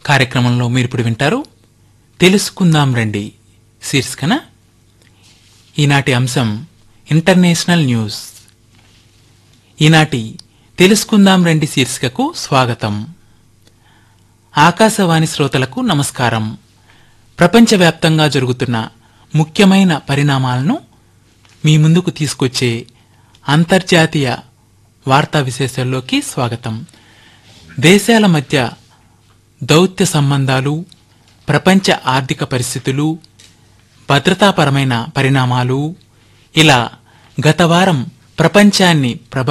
కార్యక్రమంలో మీరు ఇప్పుడు వింటారు తెలుసుకుందాం రండి శీర్షికన ఈనాటి అంశం ఇంటర్నేషనల్ న్యూస్ ఈనాటి తెలుసుకుందాం రండి శీర్షికకు స్వాగతం ఆకాశవాణి శ్రోతలకు నమస్కారం ప్రపంచవ్యాప్తంగా జరుగుతున్న ముఖ్యమైన పరిణామాలను మీ ముందుకు తీసుకొచ్చే అంతర్జాతీయ వార్తా విశేషాల్లోకి స్వాగతం దేశాల మధ్య దౌత్య సంబంధాలు ప్రపంచ ఆర్థిక పరిస్థితులు భద్రతాపరమైన పరిణామాలు ఇలా గత వారం ప్రపంచాన్ని ప్రభావితం